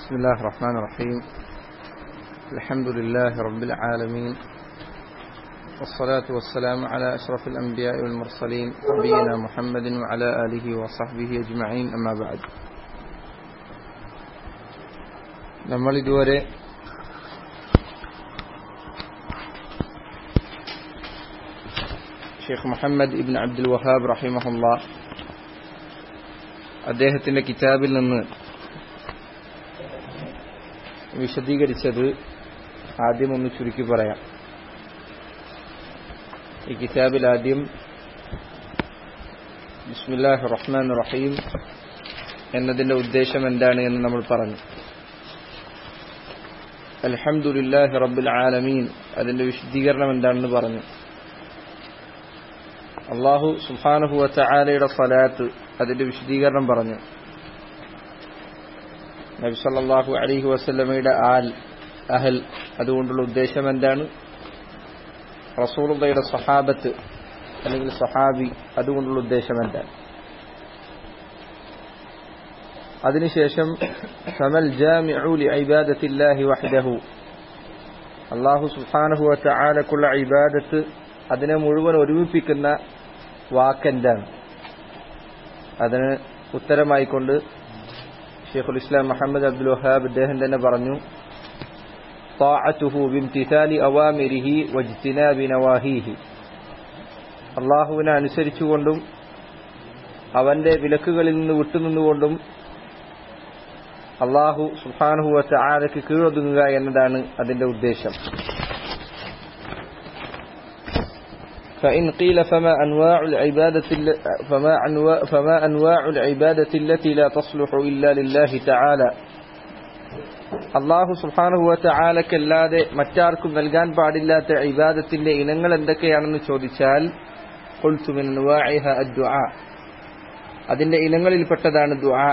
بسم الله الرحمن الرحيم الحمد لله رب العالمين والصلاة والسلام على أشرف الأنبياء والمرسلين نبينا محمد وعلى آله وصحبه أجمعين أما بعد നമ്മൾ ഇതുവരെ ഷെയ്ഖ് മുഹമ്മദ് ഇബിൻ അബ്ദുൽ വഹാബ് റഹിമഹുല്ല അദ്ദേഹത്തിന്റെ കിതാബിൽ നിന്ന് വിശദീകരിച്ചത് ആദ്യം ഒന്ന് ചുരുക്കി പറയാം ഈ കിതാബിൽ ആദ്യം ബിസ്മില്ലാഹ് റഹ്മാൻ റഹീം എന്നതിന്റെ ഉദ്ദേശം എന്താണ് എന്ന് നമ്മൾ പറഞ്ഞു അൽഹംദുലില്ലാഹി റബ്ബിൽ ആലമീൻ അതിന്റെ വിശദീകരണം എന്താണെന്ന് പറഞ്ഞു അള്ളാഹു സുഹാനുഹു വച്ചആലയുടെ ഫലാത്ത് അതിന്റെ വിശദീകരണം പറഞ്ഞു നബി സല്ലല്ലാഹു അലൈഹി വസല്ലമയുടെ ആൽ അഹൽ അതുകൊണ്ടുള്ള ഉദ്ദേശം എന്താണ് റസൂലുള്ളയുടെ സഹാബത്ത് അല്ലെങ്കിൽ സഹാബി അതുകൊണ്ടുള്ള ഉദ്ദേശം എന്താണ് അതിനുശേഷം ഫമൽ ജാമിഉ ലിഇബാദത്തില്ലാഹി വഹ്ദഹു അല്ലാഹു സുബ്ഹാനഹു വതആലക്കുള്ള ഇബാദത്ത് അതിനെ മുഴുവൻ ഒരുമിപ്പിക്കുന്ന വാക്കെന്താണ് അതിന് ഉത്തരമായിക്കൊണ്ട് ഷെയ്ഖുൽ ഇസ്ലാം മുഹമ്മദ് അബ്ദുൽ വഹാബ് അദ്ദേഹം തന്നെ പറഞ്ഞു طاعته بامتثال أوامره واجتناب نواهيه അള്ളാഹുവിനെ അനുസരിച്ചുകൊണ്ടും അവന്റെ വിലക്കുകളിൽ നിന്ന് വിട്ടുനിന്നുകൊണ്ടും അള്ളാഹു സുഹാനുഹുവത്തെ ആരക്ക് കീഴൊതുങ്ങുക എന്നതാണ് അതിന്റെ ഉദ്ദേശം فإن قيل فما أنواع العبادة فما أنواع, فما أنواع العبادة التي لا تصلح إلا لله تعالى അള്ളാഹു സുഹാനുഹുവ ചാലക്കല്ലാതെ മറ്റാർക്കും നൽകാൻ പാടില്ലാത്ത ഇബാദത്തിന്റെ ഇനങ്ങൾ എന്തൊക്കെയാണെന്ന് ചോദിച്ചാൽ അതിന്റെ ഇനങ്ങളിൽപ്പെട്ടതാണ് ദുആ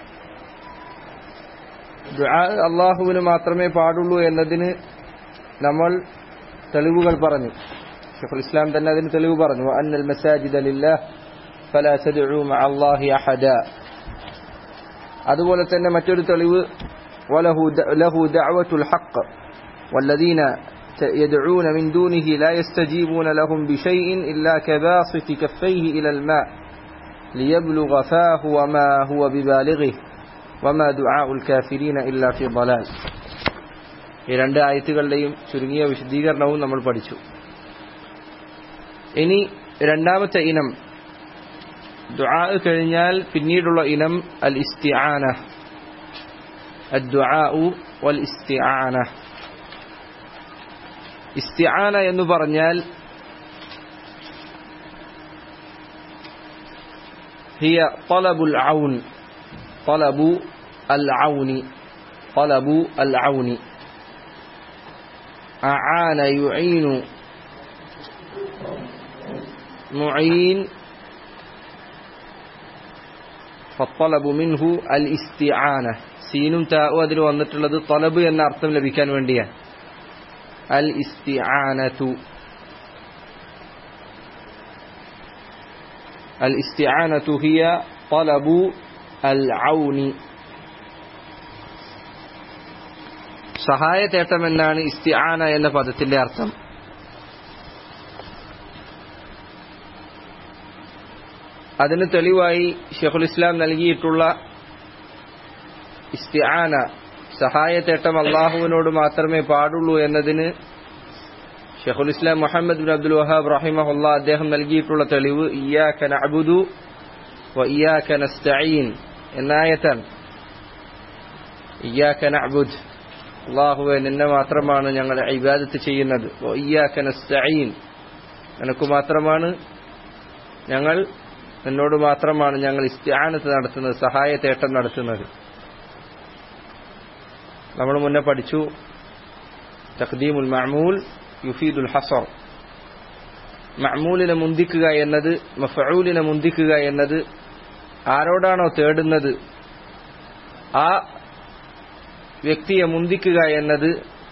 ദുആ അള്ളാഹുവിന് മാത്രമേ പാടുള്ളൂ എന്നതിന് നമ്മൾ തെളിവുകൾ പറഞ്ഞു ഷെഖുൽ ഇസ്ലാം തന്നെ അതിന് തെളിവ് പറഞ്ഞു അന്നൽ മസാജിദ് ലില്ലാഹ് ഫലാ തദ്ഉ മഅല്ലാഹി അഹദ അതുപോലെ തന്നെ മറ്റൊരു തെളിവ് وله له دعوة الحق والذين يدعون من دونه لا يستجيبون لهم بشيء إلا كباسط كفيه إلى الماء ليبلغ فاه وما هو ببالغه وما دعاء الكافرين إلا في ضلال ഈ രണ്ട് ആയത്തുകളുടെയും ചുരുങ്ങിയ വിശദീകരണവും നമ്മൾ പഠിച്ചു ഇനി രണ്ടാമത്തെ ഇനം ദുആ കഴിഞ്ഞാൽ പിന്നീടുള്ള ഇനം അൽ ഇസ്തിആന الدعاء والاستعانة استعانة എന്ന് പറഞ്ഞാൽ هي طلب العون طلب العون طلب العون أعان يعين معين فالطلب منه الاستعانة സീനും താവും അതിൽ വന്നിട്ടുള്ളത് തൊലബ് എന്ന അർത്ഥം ലഭിക്കാൻ വേണ്ടിയാണ് അൽ ഇസ്തിആനതു അൽ ഇസ്തിആനതു ഹിയ തൊലബു അൽ ഔനി സഹായതേട്ടം എന്നാണ് ഇസ്തിആന എന്ന പദത്തിന്റെ അർത്ഥം അതിന് തെളിവായി ഷെഖുൽ ഇസ്ലാം നൽകിയിട്ടുള്ള ഇസ്തിആന സഹായത്തേട്ടം അള്ളാഹുവിനോട് മാത്രമേ പാടുള്ളൂ എന്നതിന് ഷെഖുൽ ഇസ്ലാം മുഹമ്മദ് ബിൻ അബ്ദുൽ വഹാബ് റഹിമഹുല്ല അദ്ദേഹം നൽകിയിട്ടുള്ള തെളിവ് ഇയാക്ക നഅബുദു വ ഇയാക്ക നസ്തഈൻ എന്നായത്താണ് ഇയാക്ക നഅബുദ് അള്ളാഹുവെ നിന്നെ മാത്രമാണ് ഞങ്ങൾ ഇബാദത്ത് ചെയ്യുന്നത് വ ഇയാക്ക നസ്തഈൻ നിനക്ക് മാത്രമാണ് ഞങ്ങൾ നിന്നോട് മാത്രമാണ് ഞങ്ങൾ ഇസ്തിആനത്ത് നടത്തുന്നത് സഹായത്തേട്ടം നടത്തുന്നത് നമ്മൾ മുന്നേ പഠിച്ചു തഖ്ദീമുൽ മഅമൂൽ യുഫീദുൽ ഹസർ മഅമൂലിനെ മുന്തിക്കുക എന്നത് മഫഊലിനെ മുന്തിക്കുക എന്നത് ആരോടാണോ തേടുന്നത് ആ വ്യക്തിയെ മുന്തിക്കുക എന്നത്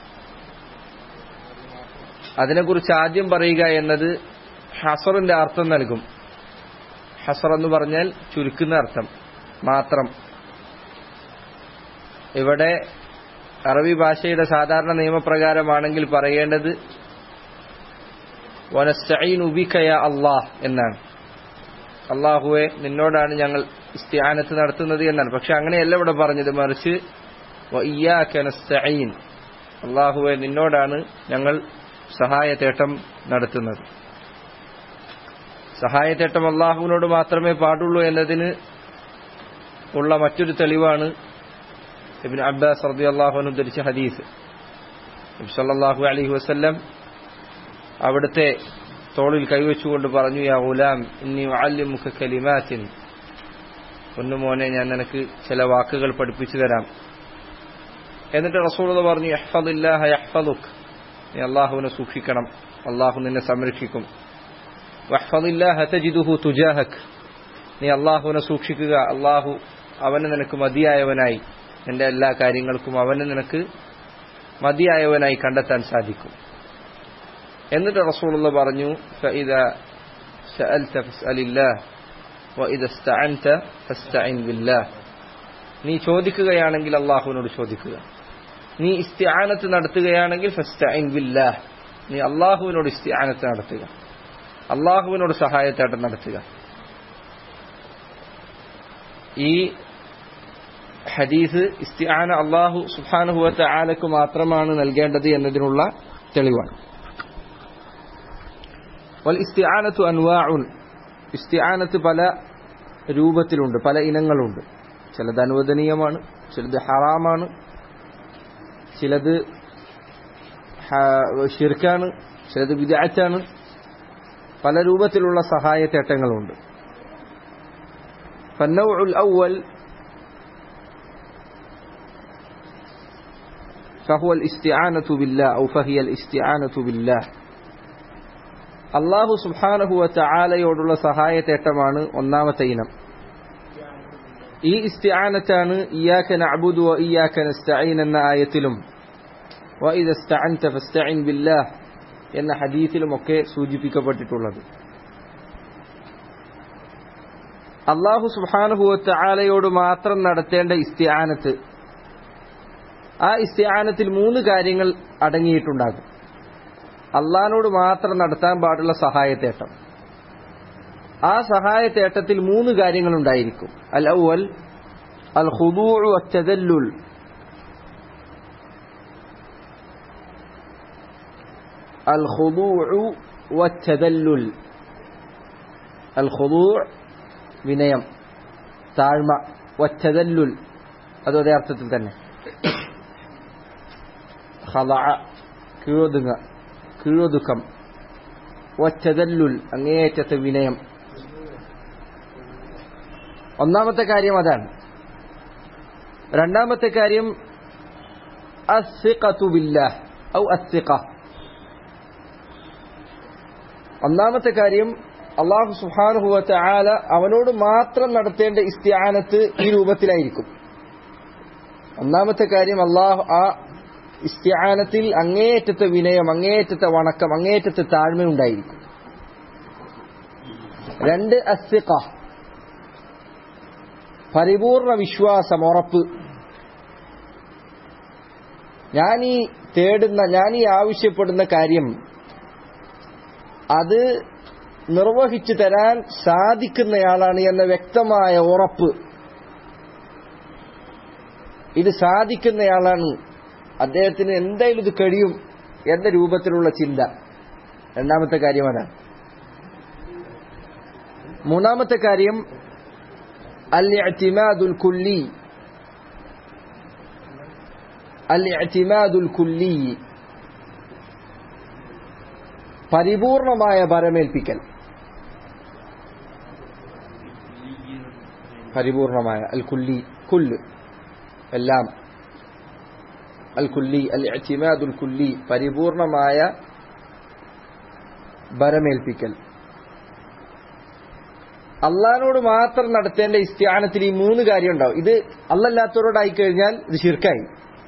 അതിനെക്കുറിച്ച് ആദ്യം പറയുക എന്നത് ഹസറിന്റെ അർത്ഥം നൽകും ഹസർ എന്ന് പറഞ്ഞാൽ ചുരുക്കുന്ന അർത്ഥം മാത്രം ഇവിടെ അറബി ഭാഷയുടെ സാധാരണ നിയമപ്രകാരമാണെങ്കിൽ പറയേണ്ടത് വനസ്തഈൻ ഉബിക്കയ അള്ളാഹ് എന്നാണ് അള്ളാഹുവെ നിന്നോടാണ് ഞങ്ങൾ ഇസ്തിയാനത്ത് നടത്തുന്നത് എന്നാണ് പക്ഷെ അങ്ങനെയല്ല ഇവിടെ പറഞ്ഞത് മറിച്ച് നസ്തഈൻ അള്ളാഹുവെ നിന്നോടാണ് ഞങ്ങൾ സഹായത്തേട്ടം നടത്തുന്നത് സഹായത്തേട്ടം അള്ളാഹുവിനോട് മാത്രമേ പാടുള്ളൂ എന്നതിന് ഉള്ള മറ്റൊരു തെളിവാണ് ഇബിൻ അബ്ബാസ് റബി അള്ളാഹുനു ധരിച്ച ഹദീസ് സല്ലാഹു അലഹി വസ്ല്ലം അവിടുത്തെ തോളിൽ കൈവച്ചുകൊണ്ട് പറഞ്ഞു യാ ഗുലാം ഇന്നി അല്ലിമുഖ കലിമാത്തിൻ പൊന്നുമോനെ ഞാൻ നിനക്ക് ചില വാക്കുകൾ പഠിപ്പിച്ചു തരാം എന്നിട്ട് റസൂൾ പറഞ്ഞു യഹ്ഫദില്ലാഹ യഹ്ഫദുക് നീ അള്ളാഹുവിനെ സൂക്ഷിക്കണം അള്ളാഹു നിന്നെ സംരക്ഷിക്കും വഹ്ഫദില്ലാഹ തജിദുഹു തുജാഹക് നീ അള്ളാഹുവിനെ സൂക്ഷിക്കുക അള്ളാഹു അവന് നിനക്ക് മതിയായവനായി നിന്റെ എല്ലാ കാര്യങ്ങൾക്കും അവന് നിനക്ക് മതിയായവനായി കണ്ടെത്താൻ സാധിക്കും എന്നിട്ട് റസൂലുള്ള പറഞ്ഞു فإذا سألت فاسأل الله وإذا استعنت فاستعن بالله നീ ചോദിക്കുകയാണെങ്കിൽ അള്ളാഹുവിനോട് ചോദിക്കുക നീ ഇസ്തിആനത്ത് നടത്തുകയാണെങ്കിൽ ഫസ്റ്റൈൻ ബില്ലാഹ് നീ അള്ളാഹുവിനോട് ഇസ്തിആനത്ത് നടത്തുക അള്ളാഹുവിനോട് സഹായത്തേട്ടം നടത്തുക ഈ ഹദീസ് ഇസ്തിആന അള്ളാഹു സുബാനുഹുവത്ത ആലക്ക് മാത്രമാണ് നൽകേണ്ടത് എന്നതിനുള്ള തെളിവാണ് വൽ ഇസ്തിആനത്തു അൻവാഉൻ ഇസ്തിആനത്ത് പല രൂപത്തിലുണ്ട് പല ഇനങ്ങളുണ്ട് ചിലത് അനുവദനീയമാണ് ചിലത് ഹറാമാണ് ചിലത് ഷിർക്കാണ് ചിലത് വിദാറ്റാണ് പല രൂപത്തിലുള്ള സഹായത്തേട്ടങ്ങളുണ്ട് فالنوع الأول فهو الاستعانة بالله أو فهي الاستعانة بالله അള്ളാഹു സുബാനഹുവ ചാലയോടുള്ള സഹായത്തേട്ടമാണ് ഒന്നാമത്തെ ഇനം ഈ ഇസ്തിആനത്താണ് ഇയാക്ക നഅബുദു വ ഇയാക്ക നസ്തഈൻ എന്ന ആയത്തിലും വ ഇദ ഇസ്തഅൻത ഫസ്തഈൻ ബില്ലാഹ് എന്ന ഹദീസിലുമൊക്കെ സൂചിപ്പിക്കപ്പെട്ടിട്ടുള്ളത് അള്ളാഹു സുബാനഹുവ ചാലയോട് മാത്രം നടത്തേണ്ട ഇസ്തിആനത്ത് ആ ഇസ്തിആനത്തിൽ മൂന്ന് കാര്യങ്ങൾ അടങ്ങിയിട്ടുണ്ടാകും അള്ളഹാനോട് മാത്രം നടത്താൻ പാടുള്ള സഹായത്തേട്ടം ആ സഹായത്തേട്ടത്തിൽ മൂന്ന് കാര്യങ്ങൾ ഉണ്ടായിരിക്കും അൽ ഔവൽ അൽ ഖുദൂഉ വത്തദല്ലുൽ അൽ ഖുദൂഉ വത്തദല്ലുൽ അൽ ഖുദൂഉ വിനയം താഴ്മ വത്തദല്ലുൽ അത് ഒരേ അർത്ഥത്തിൽ തന്നെ ഖളഅ കീഴൊതുങ്ങ കീഴൊതുക്കം ഒറ്റതല്ലുൽ അങ്ങേയറ്റത്തെ വിനയം ഒന്നാമത്തെ കാര്യം അതാണ് രണ്ടാമത്തെ കാര്യം ബില്ലാഹ് ഔ അസിഖ ഒന്നാമത്തെ കാര്യം അള്ളാഹു സുഹാനുഹുവത്ത ആല അവനോട് മാത്രം നടത്തേണ്ട ഇസ്തിയാനത്ത് ഈ രൂപത്തിലായിരിക്കും ഒന്നാമത്തെ കാര്യം അള്ളാഹു ആ ഇസ്തിയാനത്തിൽ അങ്ങേയറ്റത്തെ വിനയം അങ്ങേയറ്റത്തെ വണക്കം അങ്ങേയറ്റത്തെ താഴ്മ ഉണ്ടായിരിക്കും രണ്ട് അസിഖ പരിപൂർണ വിശ്വാസം ഉറപ്പ് ഞാൻ ഈ തേടുന്ന ഞാൻ ഈ ആവശ്യപ്പെടുന്ന കാര്യം അത് നിർവഹിച്ചു തരാൻ സാധിക്കുന്നയാളാണ് എന്ന വ്യക്തമായ ഉറപ്പ് ഇത് സാധിക്കുന്നയാളാണ് അദ്ദേഹത്തിന് എന്തായാലും ഇത് കഴിയും എന്ന രൂപത്തിലുള്ള ചിന്ത രണ്ടാമത്തെ കാര്യം അതാണ് മൂന്നാമത്തെ കാര്യം അൽ കുല്ലി അൽ കുല്ലി പരിപൂർണമായ ഭരമേൽപ്പിക്കൽ പരിപൂർണമായ അൽ കുല്ലി കുല്ല് എല്ലാം അൽ കുല്ലി അൽ അൽ കുല്ലി പരിപൂർണമായ ഭരമേൽപ്പിക്കൽ അള്ളഹാനോട് മാത്രം നടത്തേണ്ട ഇസ്ത്യാനത്തിൽ ഈ മൂന്ന് കാര്യം ഉണ്ടാവും ഇത് അല്ലല്ലാത്തവരോടായി കഴിഞ്ഞാൽ ഇത് ശിർക്കായി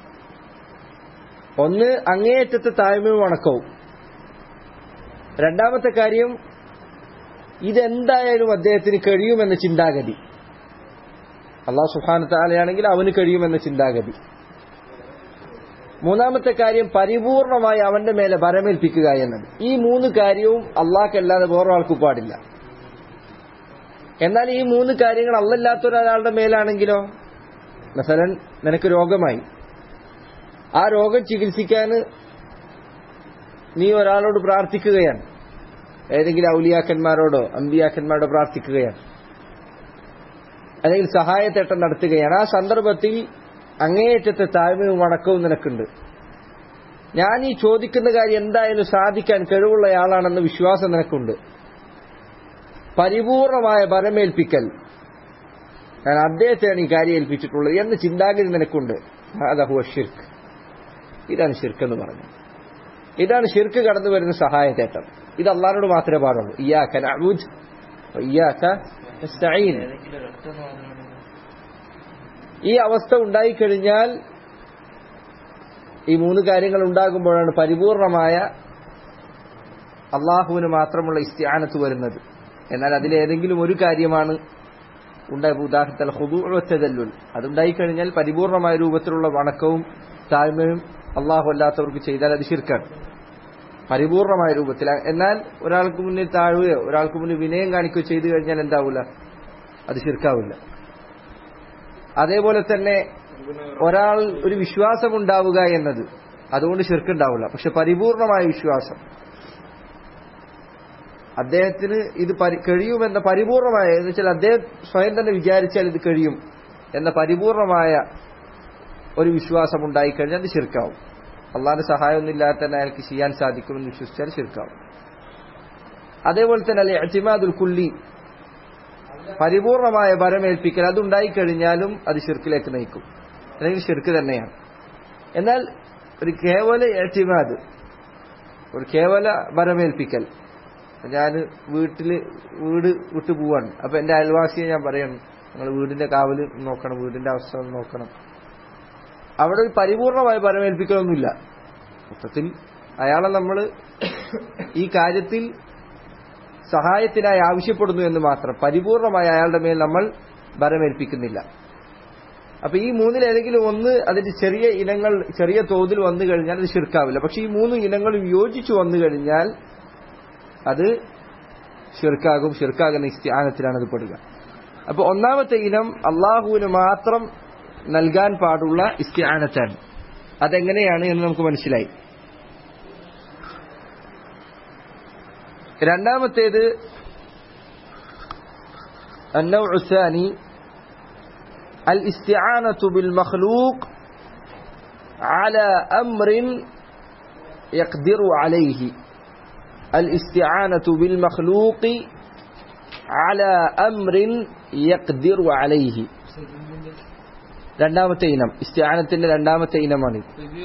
ഒന്ന് അങ്ങേയറ്റത്തെ താഴ്മയും വണക്കവും രണ്ടാമത്തെ കാര്യം ഇതെന്തായാലും അദ്ദേഹത്തിന് കഴിയുമെന്ന ചിന്താഗതി അള്ളാഹു സുഹാന താലയാണെങ്കിൽ അവന് കഴിയുമെന്ന ചിന്താഗതി മൂന്നാമത്തെ കാര്യം പരിപൂർണമായി അവന്റെ മേലെ ഭരമേൽപ്പിക്കുക എന്നത് ഈ മൂന്ന് കാര്യവും അള്ളാഹ്ക്കല്ലാതെ വേറൊരാൾക്ക് പാടില്ല എന്നാൽ ഈ മൂന്ന് കാര്യങ്ങൾ അല്ലല്ലാത്ത ഒരാളുടെ മേലാണെങ്കിലോ മസലൻ നിനക്ക് രോഗമായി ആ രോഗം ചികിത്സിക്കാൻ നീ ഒരാളോട് പ്രാർത്ഥിക്കുകയാണ് ഏതെങ്കിലും ഔലിയാക്കന്മാരോടോ അമ്പിയാക്കന്മാരോടോ പ്രാർത്ഥിക്കുകയാണ് അല്ലെങ്കിൽ സഹായത്തേട്ടം നടത്തുകയാണ് ആ സന്ദർഭത്തിൽ അങ്ങേയറ്റത്തെ താഴ്മയും വണക്കവും നിനക്കുണ്ട് ഞാൻ ഈ ചോദിക്കുന്ന കാര്യം എന്തായാലും സാധിക്കാൻ കഴിവുള്ളയാളാണെന്ന വിശ്വാസം നിനക്കുണ്ട് പരിപൂർണമായ ബലമേൽപ്പിക്കൽ ഞാൻ അദ്ദേഹത്തെയാണ് ഈ കാര്യം ഏൽപ്പിച്ചിട്ടുള്ളത് എന്ന ചിന്താഗതി നിനക്കുണ്ട് അതഹുവ ഷിർക്ക് ഇതാണ് ഷിർക്ക് എന്ന് പറഞ്ഞത് ഇതാണ് ഷിർക്ക് കടന്നു വരുന്ന സഹായത്തേട്ടം ഇത് അള്ളഹാനോട് മാത്രമേ പാടുള്ളൂ ഇയാക്ക നഅബുദ് ഇയാക്ക നസ്തഈൻ ഈ അവസ്ഥ ഉണ്ടായിക്കഴിഞ്ഞാൽ ഈ മൂന്ന് കാര്യങ്ങൾ ഉണ്ടാകുമ്പോഴാണ് പരിപൂർണമായ അള്ളാഹുവിന് മാത്രമുള്ള ഇസ്ത്യാനത്ത് വരുന്നത് എന്നാൽ അതിലേതെങ്കിലും ഒരു കാര്യമാണ് ഉണ്ടായ ഉദാഹരണത്തിൽ ഹുദുവത്തതല്ലുൽ അതുണ്ടായിക്കഴിഞ്ഞാൽ പരിപൂർണമായ രൂപത്തിലുള്ള വണക്കവും താഴ്മയും അള്ളാഹു അല്ലാത്തവർക്ക് ചെയ്താൽ അത് ശിർക്കാണ് പരിപൂർണമായ രൂപത്തിൽ എന്നാൽ ഒരാൾക്ക് മുന്നിൽ താഴുകയോ ഒരാൾക്ക് മുന്നിൽ വിനയം കാണിക്കുകയോ ചെയ്തു കഴിഞ്ഞാൽ എന്താവില്ല അത് ശിർക്കാവില്ല അതേപോലെ തന്നെ ഒരാൾ ഒരു വിശ്വാസം ഉണ്ടാവുക എന്നത് അതുകൊണ്ട് ശിർക്കുണ്ടാവില്ല പക്ഷെ പരിപൂർണമായ വിശ്വാസം അദ്ദേഹത്തിന് ഇത് കഴിയുമെന്ന പരിപൂർണമായ എന്ന് വെച്ചാൽ അദ്ദേഹം സ്വയം തന്നെ വിചാരിച്ചാൽ ഇത് കഴിയും എന്ന പരിപൂർണമായ ഒരു വിശ്വാസം ഉണ്ടായിക്കഴിഞ്ഞാൽ അത് ശിർക്കാവും അള്ളാന്റെ സഹായമൊന്നുമില്ലാതെ തന്നെ അയാൾക്ക് ചെയ്യാൻ സാധിക്കുമെന്ന് വിശ്വസിച്ചാൽ ശിർക്കാവും അതേപോലെ തന്നെ അല്ലെ അജിമാദുൽ കുല്ലി പരിപൂർണമായ ബലമേൽപ്പിക്കൽ അതുണ്ടായിക്കഴിഞ്ഞാലും അത് ഷിർക്കിലേക്ക് നയിക്കും അല്ലെങ്കിൽ ഷിർക്ക് തന്നെയാണ് എന്നാൽ ഒരു കേവല എറ്റിമാദ് ഒരു കേവല ബലമേൽപ്പിക്കൽ ഞാൻ വീട്ടിൽ വീട് വിട്ടു പോവാണ് അപ്പൊ എന്റെ അയൽവാസിയെ ഞാൻ പറയണം നിങ്ങൾ വീടിന്റെ കാവല് നോക്കണം വീടിന്റെ അവസ്ഥ നോക്കണം അവിടെ ഒരു പരിപൂർണമായ ബലമേൽപ്പിക്കലൊന്നുമില്ല മൊത്തത്തിൽ അയാളെ നമ്മൾ ഈ കാര്യത്തിൽ സഹായത്തിനായി ആവശ്യപ്പെടുന്നു എന്ന് മാത്രം പരിപൂർണമായി അയാളുടെ മേൽ നമ്മൾ ബലമേൽപ്പിക്കുന്നില്ല അപ്പൊ ഈ മൂന്നിൽ ഏതെങ്കിലും ഒന്ന് അതിന്റെ ചെറിയ ഇനങ്ങൾ ചെറിയ തോതിൽ വന്നു കഴിഞ്ഞാൽ അത് ഷിർക്കാവില്ല പക്ഷെ ഈ മൂന്ന് ഇനങ്ങളും യോജിച്ചു വന്നു കഴിഞ്ഞാൽ അത് ഷിർക്കാകും ഷിർക്കാകുന്ന ഇസ്ത്യാനത്തിലാണ് അത് പെടുക അപ്പൊ ഒന്നാമത്തെ ഇനം അള്ളാഹുവിന് മാത്രം നൽകാൻ പാടുള്ള ഇസ്ത്യാനത്താണ് അതെങ്ങനെയാണ് എന്ന് നമുക്ക് മനസ്സിലായി രണ്ടാമത്തേത് النوع الثاني الاستعانة بالمخلوق على أمر يقدر عليه الاستعانة بالمخلوق على أمر يقدر عليه രണ്ടാമത്തെ ഇനം ഇസ്ത്യാനത്തിന്റെ രണ്ടാമത്തെ ഇനമാണ്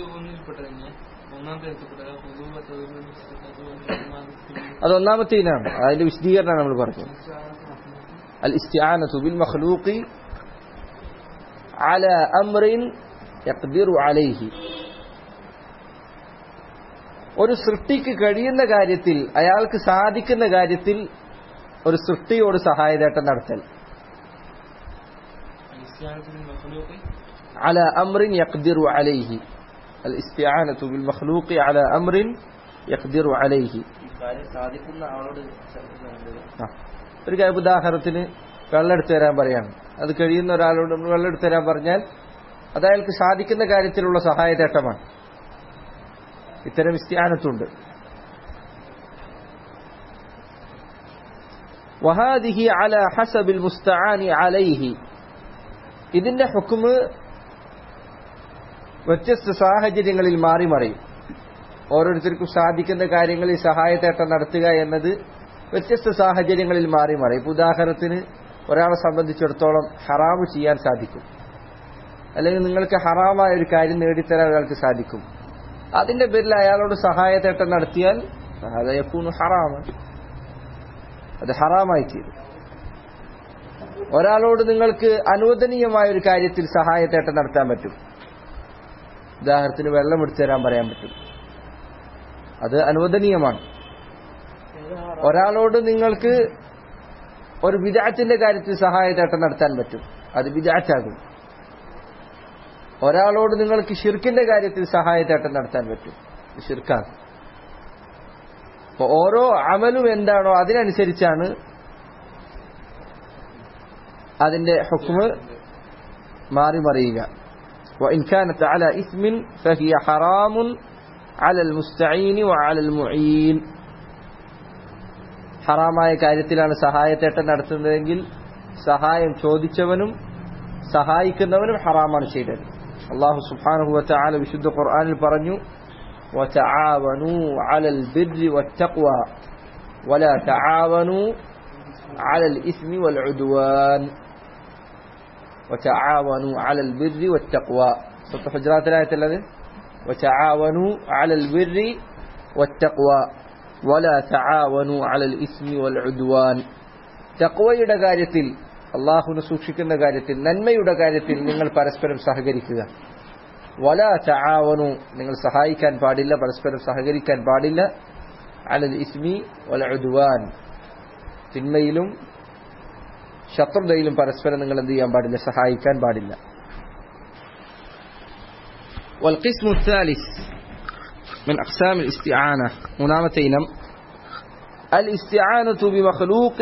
അത് ഒന്നാമത്തെ ഇനമാണ് അതിന്റെ വിശദീകരണം നമ്മൾ പറഞ്ഞു അൽ ഇസ്ത്യാനത്തു ബിൽ മഖ്ലൂഖി على أمر يقدر عليه ഒരു സൃഷ്ടിക്ക് കഴിയുന്ന കാര്യത്തിൽ അയാൾക്ക് സാധിക്കുന്ന കാര്യത്തിൽ ഒരു സൃഷ്ടിയോട് സഹായതേട്ടം നടത്തൽ على أمر يقدر عليه الاستعانة بالمخلوق على أمر يقدر عليه ഒരു കാര്യം ഉദാഹരണത്തിന് വെള്ളം എടുത്തു തരാൻ പറയാണ് അത് കഴിയുന്ന ഒരാളോട് നമ്മൾ വെള്ളം എടുത്തു തരാൻ പറഞ്ഞാൽ അത് അയാൾക്ക് സാധിക്കുന്ന കാര്യത്തിലുള്ള സഹായതേട്ടമാണ് ഇത്തരം ഇസ്ത്യാനത്തുണ്ട് വഹാദിഹി അല ഹസബിൽ മുസ്തആനി അലൈഹി ഇതിന്റെ ഹുക്കുമ് വ്യത്യസ്ത സാഹചര്യങ്ങളിൽ മാറി മറിയും ഓരോരുത്തർക്കും സാധിക്കുന്ന കാര്യങ്ങളിൽ സഹായത്തേട്ടം നടത്തുക എന്നത് വ്യത്യസ്ത സാഹചര്യങ്ങളിൽ മാറി മറിയും ഇപ്പൊ ഉദാഹരണത്തിന് ഒരാളെ സംബന്ധിച്ചിടത്തോളം ഹറാമ് ചെയ്യാൻ സാധിക്കും അല്ലെങ്കിൽ നിങ്ങൾക്ക് ഹറാമായ ഒരു കാര്യം നേടിത്തരാൻ ഒരാൾക്ക് സാധിക്കും അതിന്റെ പേരിൽ അയാളോട് സഹായത്തേട്ടം നടത്തിയാൽ അതയക്കൂന്ന് ഹറാമ അത് ഹറാമായി തീരും ഒരാളോട് നിങ്ങൾക്ക് അനുവദനീയമായ ഒരു കാര്യത്തിൽ സഹായത്തേട്ടം നടത്താൻ പറ്റും ഉദാഹരണത്തിന് വെള്ളം എടുത്തു തരാൻ പറയാൻ പറ്റും അത് അനുവദനീയമാണ് ഒരാളോട് നിങ്ങൾക്ക് ഒരു വിദാത്തിന്റെ കാര്യത്തിൽ സഹായത്തേട്ടം നടത്താൻ പറ്റും അത് വിദാറ്റാകും ഒരാളോട് നിങ്ങൾക്ക് ഷിർക്കിന്റെ കാര്യത്തിൽ സഹായത്തേട്ടം നടത്താൻ പറ്റും ഇത് ഷിർക്കാണ് അപ്പൊ ഓരോ അമലും എന്താണോ അതിനനുസരിച്ചാണ് അതിന്റെ ഹുക്മ് മാറി മറിയുക وإن كانت على إثم فهي حرام على المستعين وعلى المعين ഹറാമായ കാര്യത്തിലാണ് സഹായത്തേട്ടം നടത്തുന്നതെങ്കിൽ സഹായം ചോദിച്ചവനും സഹായിക്കുന്നവനും ഹറാമാണ് ചെയ്തത് അള്ളാഹു സുബ്ഹാനഹു വതആല വിശുദ്ധ ഖുർആനിൽ പറഞ്ഞു وتعاونوا على البر والتقوى ولا تعاونوا على الإثم والعدوان وتعاونوا على البر والتقوى سورة حجرات الآية الذي وتعاونوا على البر والتقوى ولا تعاونوا على الإثم والعدوان തക്വയുടെ കാര്യത്തിൽ അള്ളാഹുന് സൂക്ഷിക്കുന്ന കാര്യത്തിൽ നന്മയുടെ കാര്യത്തിൽ നിങ്ങൾ പരസ്പരം സഹകരിക്കുക വല ചാവനു നിങ്ങൾ സഹായിക്കാൻ പാടില്ല പരസ്പരം സഹകരിക്കാൻ പാടില്ല അലൽ ഇസ്മി വല ഉദ്വാൻ തിന്മയിലും ശത്രുതയിലും പരസ്പരം നിങ്ങൾ എന്ത് ചെയ്യാൻ പാടില്ല സഹായിക്കാൻ പാടില്ല والقسم الثالث من أقسام الاستعانة منامة إنم الاستعانة بمخلوق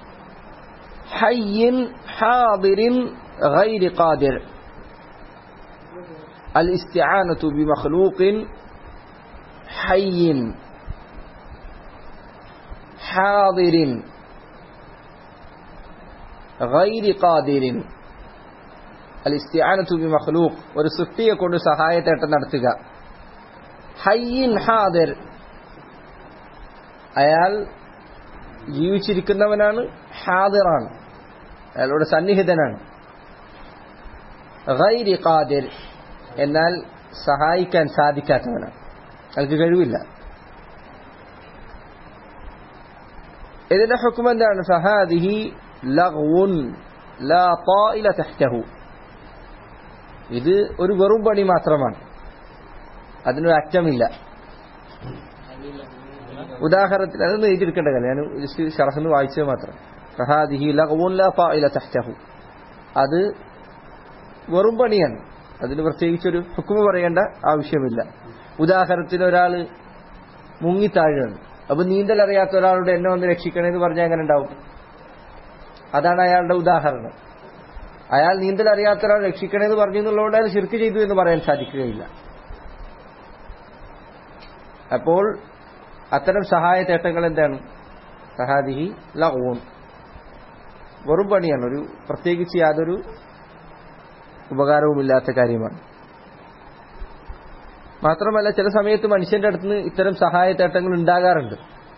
حي حاضر غير قادر الاستعانة بمخلوق حي حاضر غير قادر الاستعانة بمخلوق ഒരു സൃഷ്ടിയെ കൊണ്ട് സഹായത്തേട്ടം നടത്തുക ഹയ്യിൻ ഹാദിർ അയാൾ ജീവിച്ചിരിക്കുന്നവനാണ് ഹാദിറാണ് അയാളുടെ സന്നിഹിതനാണ് ഗൈരി ഖാദിർ എന്നാൽ സഹായിക്കാൻ സാധിക്കാത്തവനാണ് അയാൾക്ക് കഴിവില്ല ഇതിന്റെ ഹുക്കം എന്താണ് ഫഹാദിഹി ലഗ്വുൻ ലാ طائل تحته ഇത് ഒരു വെറും പണി മാത്രമാണ് അതിനൊരു അറ്റമില്ല ഉദാഹരണത്തിൽ അതൊന്നും എഴുതിയെടുക്കേണ്ട കാര്യം ഞാൻ ജസ്റ്റ് ഷറഹെന്ന് വായിച്ചത് മാത്രം ഫഹാദിഹി ലഗ്വുൻ ലാ طائل تحته അത് വെറും പണിയാണ് അതിന് പ്രത്യേകിച്ചൊരു ഹുക്കുമ പറയേണ്ട ആവശ്യമില്ല ഉദാഹരണത്തിന് ഒരാൾ മുങ്ങിത്താഴുകയാണ് അപ്പൊ നീന്തൽ അറിയാത്ത ഒരാളോട് എന്നെ ഒന്ന് രക്ഷിക്കണമെന്ന് പറഞ്ഞാൽ എങ്ങനെ ഉണ്ടാവും അതാണ് അയാളുടെ ഉദാഹരണം അയാൾ നീന്തൽ അറിയാത്ത ഒരാൾ രക്ഷിക്കണമെന്ന് പറഞ്ഞു എന്നുള്ളതുകൊണ്ട് അയാൾ ശിർക്ക് ചെയ്തു എന്ന് പറയാൻ സാധിക്കുകയില്ല അപ്പോൾ അത്തരം സഹായ തേട്ടങ്ങൾ എന്താണ് സഹാദിഹി ലഹൂൺ വെറും പണിയാണ് ഒരു പ്രത്യേകിച്ച് യാതൊരു ഉപകാരവുമില്ലാത്ത കാര്യമാണ് മാത്രമല്ല ചില സമയത്ത് മനുഷ്യന്റെ അടുത്ത് നിന്ന് ഇത്തരം സഹായത്തേട്ടങ്ങൾ ഉണ്ടാകാറുണ്ട്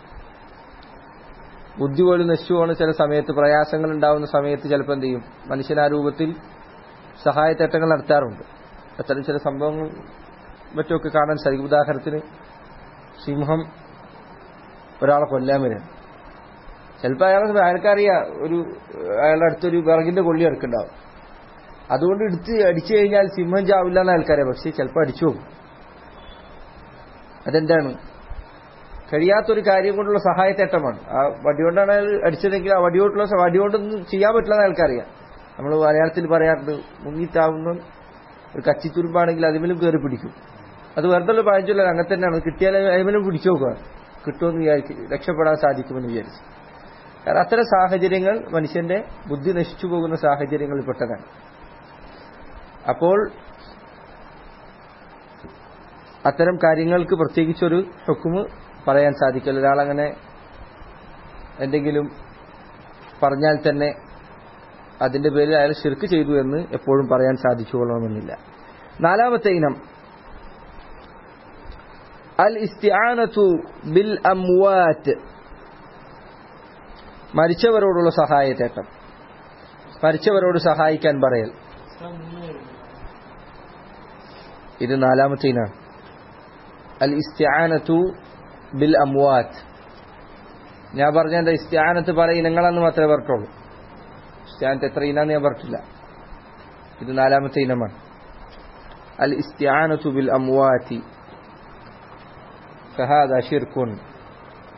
ബുദ്ധി പോലും നശിച്ചു പോകുന്ന ചില സമയത്ത് പ്രയാസങ്ങൾ ഉണ്ടാവുന്ന സമയത്ത് ചിലപ്പോൾ എന്ത് ചെയ്യും മനുഷ്യൻ ആ രൂപത്തിൽ സഹായത്തേട്ടങ്ങൾ നടത്താറുണ്ട് അത്തരം ചില സംഭവങ്ങൾ മറ്റൊക്കെ കാണാൻ സാധിക്കും ഉദാഹരണത്തിന് സിംഹം ഒരാളെ കൊല്ലാൻ വരികയാണ് ചിലപ്പോൾ അയാൾ അയാൾക്കറിയാം ഒരു അയാളുടെ അടുത്തൊരു വിറകിന്റെ കൊള്ളി എടുക്കുന്നുണ്ടാവും അതുകൊണ്ട് എടുത്ത് അടിച്ചു കഴിഞ്ഞാൽ സിംഹം ചാവില്ല എന്ന് ആൾക്കാരെ പക്ഷെ ചിലപ്പോൾ അടിച്ചു പോകും അതെന്താണ് കഴിയാത്തൊരു കാര്യം കൊണ്ടുള്ള സഹായത്തേട്ടമാണ് ആ വടികൊണ്ടാണ് അയാൾ അടിച്ചതെങ്കിൽ ആ വടികൊണ്ടുള്ള വടികൊണ്ടൊന്നും ചെയ്യാൻ പറ്റില്ല എന്ന് ആൾക്കറിയാം നമ്മൾ മലയാളത്തിൽ പറയാറുണ്ട് മുങ്ങിത്താവുന്ന ഒരു കച്ചിത്തുരുമ്പാണെങ്കിൽ അതിമേലും കയറി പിടിക്കും അത് വെറുതെ ഉള്ള പഴഞ്ചൊല്ല അങ്ങനെ തന്നെയാണ് കിട്ടിയാൽ അതിമേലും പിടിച്ചു നോക്കുക കിട്ടുമെന്ന് വിചാരിക്കും രക്ഷപ്പെടാൻ സാധിക്കുമെന്ന് വിചാരിച്ചു കാരണം അത്തരം സാഹചര്യങ്ങൾ മനുഷ്യന്റെ ബുദ്ധി നശിച്ചു പോകുന്ന സാഹചര്യങ്ങളിൽ പെട്ടതാണ് അപ്പോൾ അത്തരം കാര്യങ്ങൾക്ക് പ്രത്യേകിച്ചൊരു ഹുക്കുമ് പറയാൻ സാധിക്കില്ല ഒരാളങ്ങനെ എന്തെങ്കിലും പറഞ്ഞാൽ തന്നെ അതിന്റെ പേരിൽ അയാൾ ശിർക്ക് ചെയ്തു എന്ന് എപ്പോഴും പറയാൻ സാധിച്ചു കൊള്ളണമെന്നില്ല നാലാമത്തെ ഇനം അൽ ഇസ്തിആനത്തു ബിൽ അംവാറ്റ് മരിച്ചവരോടുള്ള സഹായത്തേട്ടം മരിച്ചവരോട് സഹായിക്കാൻ പറയൽ ഇത് നാലാമത്തെ ഇനാണ് അൽ ഇസ്തിആനത്തു ബിൽ അംവാത്ത് ഞാൻ പറഞ്ഞ എന്താ ഇസ്തിആനത്ത് പല ഇനങ്ങളെന്ന് മാത്രമേ പറഞ്ഞിട്ടുള്ളൂ ഇസ്തിആനത്ത് എത്ര ഇനാന്ന് ഞാൻ പറഞ്ഞിട്ടില്ല ഇത് നാലാമത്തെ ഇനമാണ് അൽ ഇസ്തിആനത്തു ബിൽ അംവാത്തി ഫഹാദ ഷിർക്കുൻ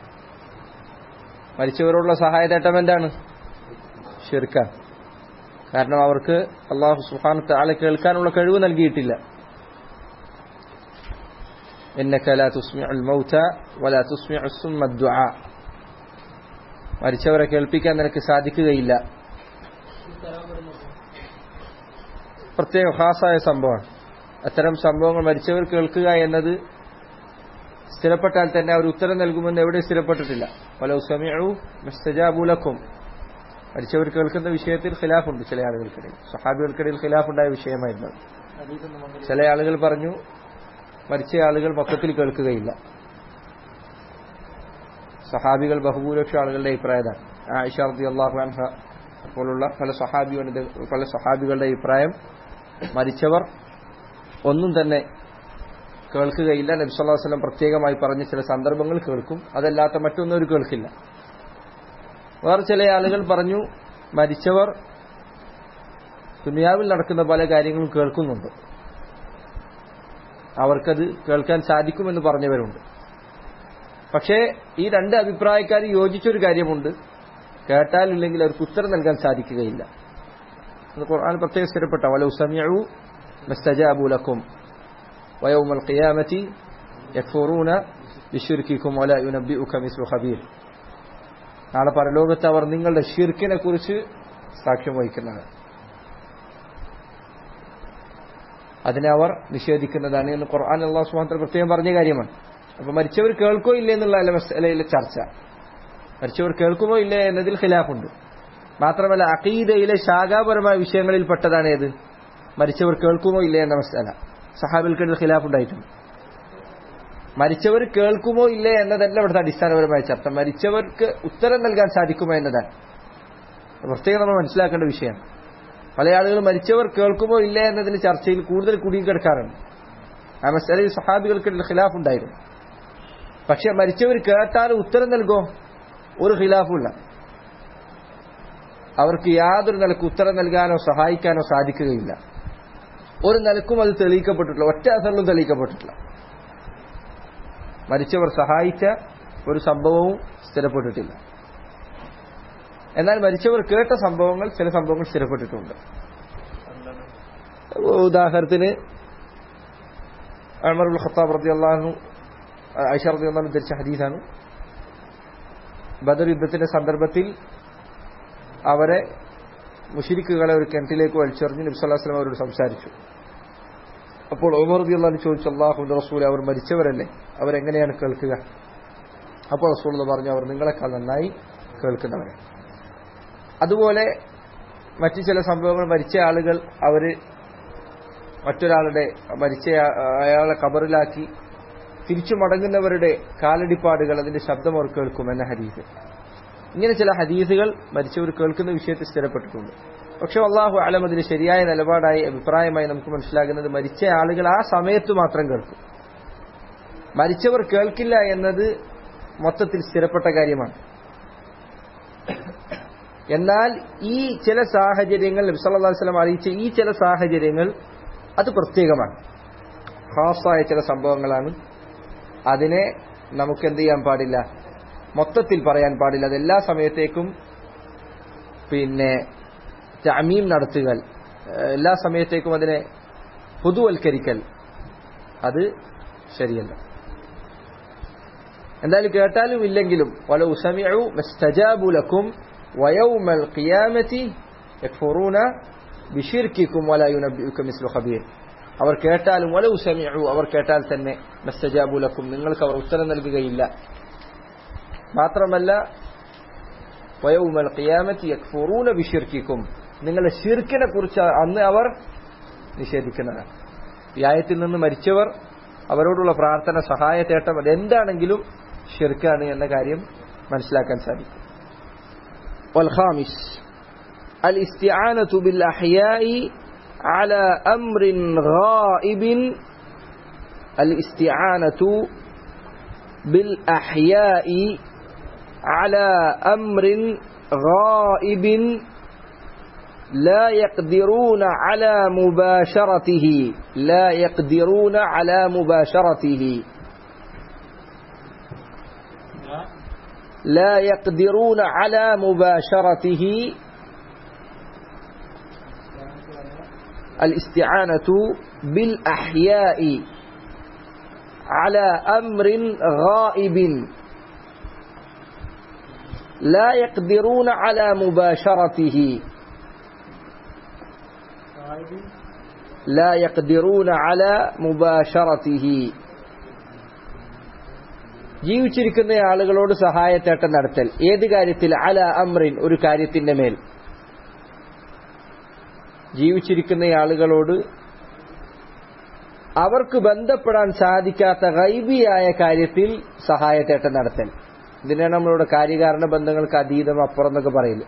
മരിച്ചവരോടുള്ള സഹായതേട്ടം എന്താണ് ഷിർക്ക കാരണം അവർക്ക് അള്ളാഹു സുഹാനത്തെ ആളെ കേൾക്കാനുള്ള കഴിവ് നൽകിയിട്ടില്ല إنك لا تسمع الموتى ولا تسمع السم الدعاء മരിച്ചവരെ കേൾപ്പിക്കാൻ നിനക്ക് സാധിക്കുകയില്ല പ്രത്യേക ഖാസായ സംഭവമാണ് അത്തരം സംഭവങ്ങൾ മരിച്ചവർ കേൾക്കുക എന്നത് സ്ഥിരപ്പെട്ടാൽ തന്നെ അവർ ഉത്തരം നൽകുമെന്ന് എവിടെ സ്ഥിരപ്പെട്ടിട്ടില്ല പല സമയവും മെസ്തജാബുലക്കും മരിച്ചവർ കേൾക്കുന്ന വിഷയത്തിൽ ഖിലാഫുണ്ട് ചില ആളുകൾക്കിടയിൽ സഹാബികൾക്കിടയിൽ ഖിലാഫുണ്ടായ വിഷയമായിരുന്നു ചില ആളുകൾ പറഞ്ഞു മരിച്ച ആളുകൾ മൊത്തത്തിൽ കേൾക്കുകയില്ല സഹാബികൾ ബഹുഭൂരിപക്ഷ ആളുകളുടെ അഭിപ്രായതാണ് ആയിഷ റബി അള്ളാഹു അൻഹ പോലുള്ള പല സഹാബി പല സഹാബികളുടെ അഭിപ്രായം മരിച്ചവർ ഒന്നും തന്നെ കേൾക്കുകയില്ല നബി സല്ലല്ലാഹു അലൈഹി വസല്ലം പ്രത്യേകമായി പറഞ്ഞ ചില സന്ദർഭങ്ങൾ കേൾക്കും അതല്ലാത്ത മറ്റൊന്നും അവർ കേൾക്കില്ല വേറെ ചില ആളുകൾ പറഞ്ഞു മരിച്ചവർ ദുനിയാവിൽ നടക്കുന്ന പല കാര്യങ്ങളും കേൾക്കുന്നുണ്ട് അവർക്കത് കേൾക്കാൻ സാധിക്കുമെന്ന് പറഞ്ഞവരുണ്ട് പക്ഷേ ഈ രണ്ട് അഭിപ്രായക്കാർ യോജിച്ചൊരു കാര്യമുണ്ട് കേട്ടാലില്ലെങ്കിൽ അവർക്ക് ഉത്തരം നൽകാൻ സാധിക്കുകയില്ല ഖുർആൻ പ്രത്യേകം സ്ഥിരപ്പെട്ട വലൗ സമിഉ മസ്തജാബു ലക്കും ويوم القيامة يكفرون بشرككم ولا ينبئك مثل خبير നാളെ പരലോകത്ത് അവർ നിങ്ങളുടെ ഷിർക്കിനെ കുറിച്ച് സാക്ഷ്യം വഹിക്കുന്നതാണ് അതിനെ അവർ നിഷേധിക്കുന്നതാണ് എന്ന് ഖുർആൻ അള്ളാഹു സുബ്ഹാനഹു പ്രത്യേകം പറഞ്ഞ കാര്യമാണ് അപ്പൊ മരിച്ചവർ കേൾക്കോ ഇല്ലേ എന്നുള്ള മസലയിലെ ചർച്ച മരിച്ചവർ കേൾക്കുമോ ഇല്ലേ എന്നതിൽ ഖിലാഫുണ്ട് മാത്രമല്ല അഖീദയിലെ ശാഖാപരമായ വിഷയങ്ങളിൽ പെട്ടതാണ് ഏത് മരിച്ചവർ കേൾക്കുമോ ഇല്ലേ എന്ന മസല സഹാബിൽക്കിടയിൽ ഖിലാഫുണ്ടായിട്ടുണ്ട് മരിച്ചവർ കേൾക്കുമോ ഇല്ലേ എന്നതല്ല ഇവിടുത്തെ അടിസ്ഥാനപരമായ ചർച്ച മരിച്ചവർക്ക് ഉത്തരം നൽകാൻ സാധിക്കുമോ എന്നതാണ് പ്രത്യേകം നമ്മൾ മനസ്സിലാക്കേണ്ട വിഷയമാണ് പല ആളുകൾ മരിച്ചവർ കേൾക്കുമോ ഇല്ലേ എന്നതിന് ചർച്ചയിൽ കൂടുതൽ കുടുങ്ങിക്കിടക്കാറുണ്ട് ആ മസലയിൽ സഹാബികൾക്കിടയിൽ ഖിലാഫ് ഉണ്ടായിരുന്നു പക്ഷെ മരിച്ചവർ കേട്ടാൽ ഉത്തരം നൽകോ ഒരു ഖിലാഫുമില്ല അവർക്ക് യാതൊരു നിലക്ക് ഉത്തരം നൽകാനോ സഹായിക്കാനോ സാധിക്കുകയില്ല ഒരു നിലക്കും അത് തെളിയിക്കപ്പെട്ടിട്ടില്ല ഒറ്റ അസറിലും തെളിയിക്കപ്പെട്ടിട്ടില്ല മരിച്ചവർ സഹായിച്ച ഒരു സംഭവവും സ്ഥിരപ്പെട്ടിട്ടില്ല എന്നാൽ മരിച്ചവർ കേട്ട സംഭവങ്ങൾ ചില സംഭവങ്ങൾ സ്ഥിരപ്പെട്ടിട്ടുണ്ട് ഉദാഹരണത്തിന് അമറുൽ ഖത്താബ് റതി അള്ളാഹു ഐഷ റതി അള്ളാഹു ധരിച്ച ഹദീസാണ് ബദർ യുദ്ധത്തിന്റെ സന്ദർഭത്തിൽ അവരെ മുഷിരിക്കുകളെ ഒരു കിണറ്റിലേക്ക് വലിച്ചെറിഞ്ഞ് നബ്സല്ലാസ്ലം അവരോട് സംസാരിച്ചു അപ്പോൾ ഉമർ റതി അള്ളാഹു ചോദിച്ചു അള്ളാഹുന്റെ റസൂൽ അവർ മരിച്ചവരല്ലേ അവരെങ്ങനെയാണ് കേൾക്കുക അപ്പോൾ റസൂൽ പറഞ്ഞു അവർ നിങ്ങളെക്കാൾ നന്നായി കേൾക്കുന്നവരെ അതുപോലെ മറ്റു ചില സംഭവങ്ങൾ മരിച്ച ആളുകൾ അവര് മറ്റൊരാളുടെ മരിച്ച അയാളെ കബറിലാക്കി തിരിച്ചു മടങ്ങുന്നവരുടെ കാലടിപ്പാടുകൾ അതിന്റെ ശബ്ദം അവർ കേൾക്കും എന്ന ഹദീസ് ഇങ്ങനെ ചില ഹദീസുകൾ മരിച്ചവർ കേൾക്കുന്ന വിഷയത്തിൽ സ്ഥിരപ്പെട്ടിട്ടുണ്ട് പക്ഷെ അള്ളാഹു അലം അതിന് ശരിയായ നിലപാടായി അഭിപ്രായമായി നമുക്ക് മനസ്സിലാകുന്നത് മരിച്ച ആളുകൾ ആ സമയത്ത് മാത്രം കേൾക്കും മരിച്ചവർ കേൾക്കില്ല എന്നത് മൊത്തത്തിൽ സ്ഥിരപ്പെട്ട കാര്യമാണ് എന്നാൽ ഈ ചില സാഹചര്യങ്ങൾ നബ്സല്ലാസ്ലം അറിയിച്ച ഈ ചില സാഹചര്യങ്ങൾ അത് പ്രത്യേകമാണ് ഖാസായ ചില സംഭവങ്ങളാണ് അതിനെ നമുക്ക് എന്ത് ചെയ്യാൻ പാടില്ല മൊത്തത്തിൽ പറയാൻ പാടില്ല അത് എല്ലാ സമയത്തേക്കും പിന്നെ തമീം നടത്തുകൽ എല്ലാ സമയത്തേക്കും അതിനെ പൊതുവൽക്കരിക്കൽ അത് ശരിയല്ല എന്തായാലും കേട്ടാലും ഇല്ലെങ്കിലും വല ഉസമിഉ മസ്തജാബു ലക്കും വയൗമൽ ഖിയാമത്തി യക്ഫുറൂന ബിശിർക്കിക്കും വല യുനബ്ബിഉക മിസ്ലു ഖബീർ അവർ കേട്ടാലും വല ഉസമിഉ അവർ കേട്ടാൽ തന്നെ മസ്തജാബു ലക്കും നിങ്ങൾക്ക് അവർ ഉത്തരം നൽകുകയില്ല മാത്രമല്ല വയൗമൽ ഖിയാമത്തി യക്ഫുറൂന ബിശിർക്കിക്കും നിങ്ങളുടെ ഷിർക്കിനെ കുറിച്ച് അന്ന് അവർ നിഷേധിക്കുന്നതാണ് ഈ ആയത്തിൽ നിന്ന് മരിച്ചവർ അവരോടുള്ള പ്രാർത്ഥന സഹായ തേട്ടം അതെന്താണെങ്കിലും ഷിർക്കാണ് എന്ന കാര്യം മനസ്സിലാക്കാൻ സാധിക്കും والخامس الاستعانة بالأحياء على أمر غائب الاستعانة بالأحياء على أمر غائب لا يقدرون على مباشرته لا يقدرون على مباشرته لا يقدرون على مباشرته الاستعانة بالأحياء على أمر غائب لا يقدرون على مباشرته لا يقدرون على مباشرته ജീവിച്ചിരിക്കുന്ന ആളുകളോട് സഹായത്തേട്ടം നടത്തൽ ഏത് കാര്യത്തിൽ അല അമ്രിൻ ഒരു കാര്യത്തിന്റെ മേൽ ജീവിച്ചിരിക്കുന്ന ആളുകളോട് അവർക്ക് ബന്ധപ്പെടാൻ സാധിക്കാത്ത ഗൈബിയായ കാര്യത്തിൽ സഹായത്തേട്ടം നടത്തൽ ഇതിനാണ് നമ്മളുടെ കാര്യകാരണ ബന്ധങ്ങൾക്ക് അതീതം അപ്പുറം എന്നൊക്കെ പറയില്ല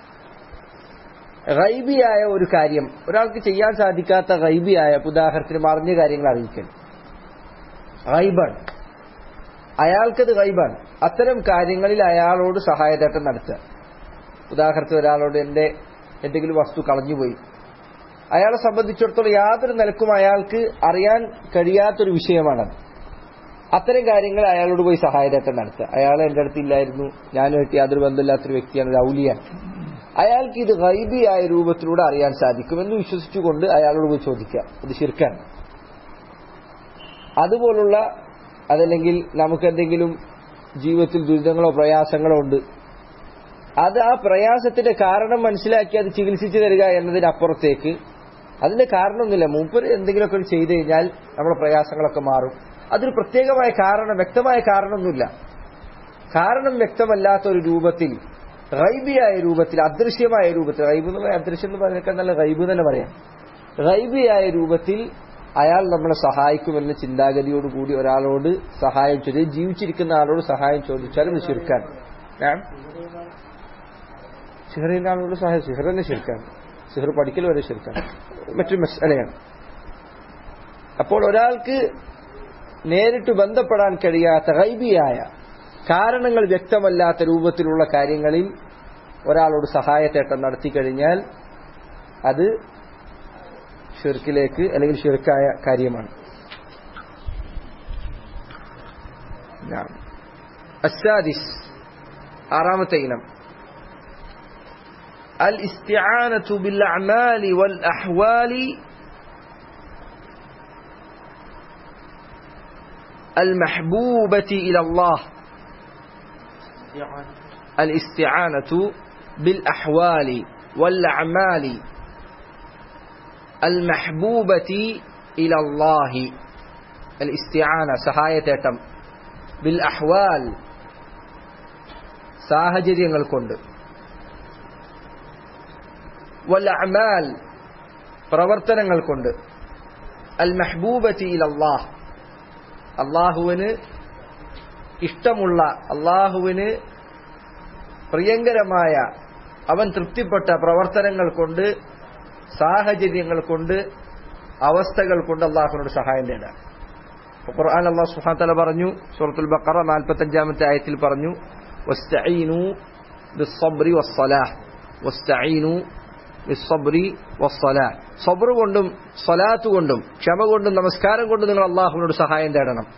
ഗൈബിയായ ഒരു കാര്യം ഒരാൾക്ക് ചെയ്യാൻ സാധിക്കാത്ത ഗൈബിയായ ഉദാഹരണത്തിന് മറിഞ്ഞ കാര്യങ്ങൾ അറിയിക്കൽ ഗൈബാണ് അയാൾക്കത് ഗൈബാണ് അത്തരം കാര്യങ്ങളിൽ അയാളോട് സഹായത്തേട്ടം നടത്തുക ഉദാഹരണത്തിന് ഒരാളോട് എന്റെ എന്തെങ്കിലും വസ്തു കളഞ്ഞുപോയി അയാളെ സംബന്ധിച്ചിടത്തോളം യാതൊരു നിലക്കും അയാൾക്ക് അറിയാൻ കഴിയാത്തൊരു വിഷയമാണത് അത്തരം കാര്യങ്ങൾ അയാളോട് പോയി സഹായത്തേട്ടം നടത്തുക അയാൾ എന്റെ അടുത്ത് ഇല്ലായിരുന്നു ഞാനുമായിട്ട് യാതൊരു ബന്ധമില്ലാത്തൊരു വ്യക്തിയാണ് ഒരു ഔലിയാൻ അയാൾക്ക് ഇത് ഗൈബിയായ രൂപത്തിലൂടെ അറിയാൻ സാധിക്കുമെന്ന് വിശ്വസിച്ചുകൊണ്ട് അയാളോട് പോയി ചോദിക്കുക ഇത് ശിർക്കാണ് അതുപോലുള്ള അതല്ലെങ്കിൽ നമുക്ക് എന്തെങ്കിലും ജീവിതത്തിൽ ദുരിതങ്ങളോ പ്രയാസങ്ങളോ ഉണ്ട് അത് ആ പ്രയാസത്തിന്റെ കാരണം മനസ്സിലാക്കി അത് ചികിത്സിച്ചു തരിക എന്നതിനപ്പുറത്തേക്ക് അതിന്റെ കാരണമൊന്നുമില്ല മൂപ്പര് എന്തെങ്കിലുമൊക്കെ ചെയ്തു കഴിഞ്ഞാൽ നമ്മുടെ പ്രയാസങ്ങളൊക്കെ മാറും അതിന് പ്രത്യേകമായ കാരണം വ്യക്തമായ കാരണമൊന്നുമില്ല കാരണം വ്യക്തമല്ലാത്ത ഒരു രൂപത്തിൽ ഗൈബിയായ രൂപത്തിൽ അദൃശ്യമായ രൂപത്തിൽ ഗൈബ് എന്ന് പറയാം അദൃശ്യം എന്ന് പറഞ്ഞാൽ നല്ല ഗൈബ് തന്നെ പറയാം ഗൈബിയായ രൂപത്തിൽ അയാൾ നമ്മളെ സഹായിക്കുമെന്ന ചിന്താഗതിയോടുകൂടി ഒരാളോട് സഹായം ചോദിച്ചു ജീവിച്ചിരിക്കുന്ന ആളോട് സഹായം ചോദിച്ചാൽ ഇത് ശിർക്കാൻ ഞാൻ സിഹറിന്റെ ആളോട് സഹായം സിഹർ തന്നെ ശിർക്കാൻ സിഹർ പഠിക്കൽ വരെ ശിർക്കാൻ മറ്റൊരു മസലയാണ് അപ്പോൾ ഒരാൾക്ക് നേരിട്ട് ബന്ധപ്പെടാൻ കഴിയാത്ത ഗൈബിയായ കാരണങ്ങൾ വ്യക്തമല്ലാത്ത രൂപത്തിലുള്ള കാര്യങ്ങളിൽ ഒരാളോട് സഹായത്തേട്ടം നടത്തി കഴിഞ്ഞാൽ അത് ഷിർക്കിലേക്ക് അല്ലെങ്കിൽ ഷിർക്കായ കാര്യമാണ് അസാദിസ് ആറാമത്തെ ഇനം الاستعانة بالأعمال والأحوال المحبوبة إلى الله الاستعانة بالأحوال والأعمال المحبوبة إلى الله الاستعانة سഹായത്തെ തം ബിൽ അഹ്വാൽ സാഹചര്യങ്ങൾ കൊണ്ട് വൽ അമാൽ പ്രവർത്തനങ്ങൾ കൊണ്ട് അൽ മെഹബൂബത്തി അള്ളാഹ് അള്ളാഹുവിന് ഇഷ്ടമുള്ള അള്ളാഹുവിന് പ്രിയങ്കരമായ അവൻ തൃപ്തിപ്പെട്ട പ്രവർത്തനങ്ങൾ കൊണ്ട് സാഹചര്യങ്ങൾ കൊണ്ട് അവസ്ഥകൾ കൊണ്ട് അള്ളാഹുവിനോട് സഹായം തേടാം ഖുർആൻ അള്ളാഹു സുഹാത്തല പറഞ്ഞു സൂറത്തുൽ ബക്കറ നാൽപ്പത്തഞ്ചാമത്തെ ആയത്തിൽ പറഞ്ഞു വസ്തഈനു ബിസ്സബ്രി വസ്സലാഹ് വസ്തഈനു ബിസ്സബ്രി വസ്സലാഹ് സബ്ർ കൊണ്ടും സ്വലാത്ത് കൊണ്ടും ക്ഷമ കൊണ്ടും നമസ്കാരം കൊണ്ടും നിങ്ങൾ അള്ളാഹുവിനോട് സഹായം തേടണം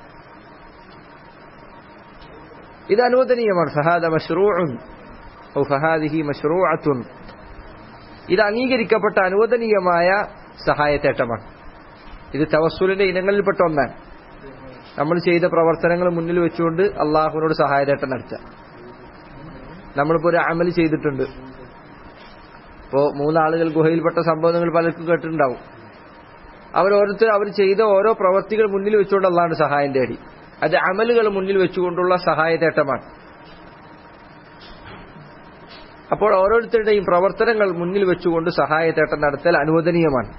ഇത് അനുവദനീയമാണ് ഫഹാദ മഷ്റൂഉൻ ഔ ഫഹാദിഹി മഷ്റൂഅത്തുൻ ഇത് അംഗീകരിക്കപ്പെട്ട അനുവദനീയമായ സഹായത്തേട്ടമാണ് ഇത് തവസ്സുലിന്റെ ഇനങ്ങളിൽപ്പെട്ട ഒന്നാണ് നമ്മൾ ചെയ്ത പ്രവർത്തനങ്ങൾ മുന്നിൽ വെച്ചുകൊണ്ട് അള്ളാഹുവിനോട് സഹായത്തേട്ടം നടത്തുക നമ്മളിപ്പോ ഒരു അമൽ ചെയ്തിട്ടുണ്ട് ഇപ്പോ മൂന്നാളുകൾ ഗുഹയിൽപ്പെട്ട സംഭവം നിങ്ങൾ പലർക്കും കേട്ടിട്ടുണ്ടാവും അവരോരോരുത്തർ അവർ ചെയ്ത ഓരോ പ്രവർത്തികൾ മുന്നിൽ വെച്ചുകൊണ്ട് അള്ളാഹുടെ സഹായം തേടി അത് അമലുകൾ മുന്നിൽ വെച്ചുകൊണ്ടുള്ള സഹായത്തേട്ടമാണ് അപ്പോൾ ഓരോരുത്തരുടെയും പ്രവർത്തനങ്ങൾ മുന്നിൽ വെച്ചുകൊണ്ട് സഹായത്തേട്ടം നടത്തൽ അനുവദനീയമാണ്